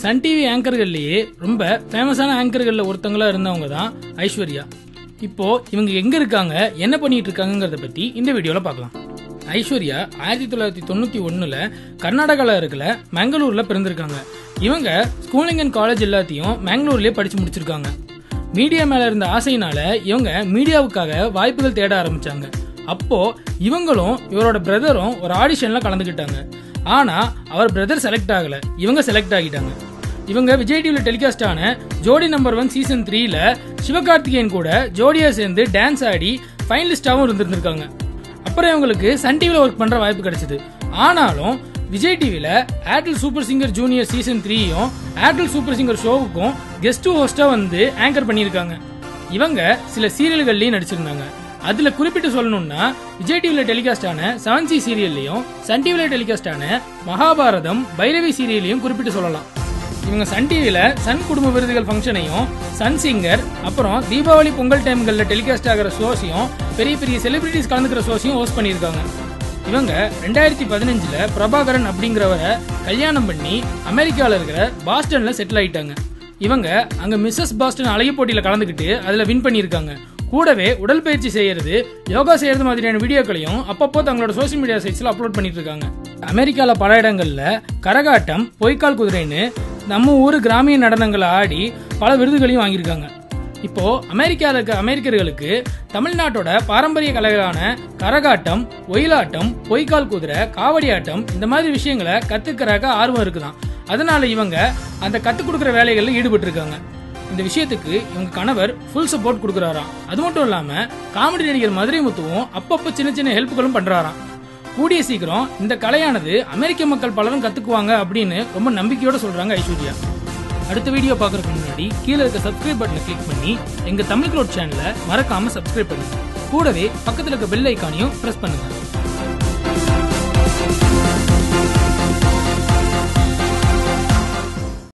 Sun TV ஆங்கர்கள்லயே ரொம்ப ஃபேமஸான ஆங்கர்கள்ல ஒருத்தங்களா இருந்தவங்க தான் ஐஸ்வர்யா இப்போ இவங்க எங்க இருக்காங்க என்ன பண்ணிட்டு இருக்காங்கங்கறத பத்தி இந்த வீடியோல பார்க்கலாம் ஐஸ்வர்யா ஆயிரத்தி தொள்ளாயிரத்தி தொண்ணூத்தி ஒண்ணுல கர்நாடகால இருக்கிற மங்களூர்ல பிறந்திருக்காங்க இவங்க ஸ்கூலிங் அண்ட் காலேஜ் எல்லாத்தையும் மேங்களூர்லயே படிச்சு முடிச்சிருக்காங்க மீடியா மேல இருந்த ஆசையினால இவங்க மீடியாவுக்காக வாய்ப்புகள் தேட ஆரம்பிச்சாங்க அப்போ இவங்களும் இவரோட பிரதரும் ஒரு ஆடிஷன்ல கலந்துக்கிட்டாங்க ஆனா அவர் பிரதர் செலக்ட் ஆகல இவங்க செலக்ட் ஆகிட்டாங்க இவங்க விஜய் டிவில டெலிகாஸ்ட் ஆன ஜோடி நம்பர் ஒன் சீசன் த்ரீல சிவகார்த்திகேயன் கூட ஜோடியா சேர்ந்து டான்ஸ் ஆடி ஃபைனலிஸ்டாவும் இருந்திருந்திருக்காங்க அப்புறம் இவங்களுக்கு சன் டிவில ஒர்க் பண்ற வாய்ப்பு கிடைச்சது ஆனாலும் விஜய் டிவில Airtel super singer junior season த்ரீயும் ஏர்டெல் சூப்பர் சிங்கர் ஷோவுக்கும் கெஸ்ட் ஹோஸ்டா வந்து ஆங்கர் பண்ணியிருக்காங்க இவங்க சில சீரியல்கள்லயும் நடிச்சிருந்தாங்க அதுல குறிப்பிட்டு சொல்லணும்னா விஜய் டிவில டெலிகாஸ்ட் ஆன செவன் சி சீரியல்லையும் சன் டிவில டெலிகாஸ்ட் ஆன மகாபாரதம் பைரவி சீரியலையும் குறிப்பிட்டு சொல்லலாம் இவங்க சன் டிவில சன் குடும்ப விருதுகள் ஃபங்க்ஷனையும் சன் சிங்கர் அப்புறம் தீபாவளி பொங்கல் டைம்கள்ல டெலிகாஸ்ட் ஆகிற ஷோஸையும் பெரிய பெரிய செலிபிரிட்டிஸ் கலந்துக்கிற ஷோஸையும் ஹோஸ்ட் பண்ணியிருக்காங்க இவங்க ரெண்டாயிரத்தி பதினஞ்சுல பிரபாகரன் அப்படிங்கிறவரை கல்யாணம் பண்ணி அமெரிக்கால இருக்கிற பாஸ்டன்ல செட்டில் ஆயிட்டாங்க இவங்க அங்க மிஸ்ஸஸ் பாஸ்டன் அழகி போட்டியில கலந்துக்கிட்டு அதுல வின் பண்ணியிருக்காங்க கூடவே உடற்பயிற்சி செய்யறது யோகா செய்யறது மாதிரியான வீடியோக்களையும் அப்பப்போ தங்களோட சோசியல் மீடியா சைட்ஸ்ல அப்லோட் பண்ணிட்டு இருக்காங்க அமெரிக்கால பல இடங்கள்ல கரகாட்டம் பொய்க்கால் குதிரைன்னு நம்ம ஊர் கிராமிய நடனங்களை ஆடி பல விருதுகளையும் வாங்கியிருக்காங்க இப்போ அமெரிக்கால இருக்க அமெரிக்கர்களுக்கு தமிழ்நாட்டோட பாரம்பரிய கலைகளான கரகாட்டம் ஒயிலாட்டம் பொய்க்கால் குதிரை காவடி ஆட்டம் இந்த மாதிரி விஷயங்களை கத்துக்கிறக்க ஆர்வம் இருக்குதான் அதனால இவங்க அந்த கத்துக் கொடுக்குற வேலைகள்ல ஈடுபட்டு இருக்காங்க இந்த விஷயத்துக்கு இவங்க கணவர் ஃபுல் சப்போர்ட் கொடுக்குறாராம் அது மட்டும் இல்லாம காமெடி நடிகர் மதுரை முத்துவும் அப்பப்போ சின்ன சின்ன ஹெல்ப்புகளும் பண்றாராம் கூடிய சீக்கிரம் இந்த கலையானது அமெரிக்க மக்கள் பலரும் கத்துக்குவாங்க அப்படின்னு ரொம்ப நம்பிக்கையோட சொல்றாங்க ஐஸ்வர்யா அடுத்த வீடியோ பார்க்கறதுக்கு முன்னாடி கீழே இருக்க சப்ஸ்கிரைப் பட்டனை கிளிக் பண்ணி எங்க தமிழ் க்ரோட் சேனலை மறக்காம சப்ஸ்கிரைப் பண்ணுங்க கூடவே பக்கத்துல இருக்க பெல் ஐக்கானையும் பிரஸ் பண்ணுங்க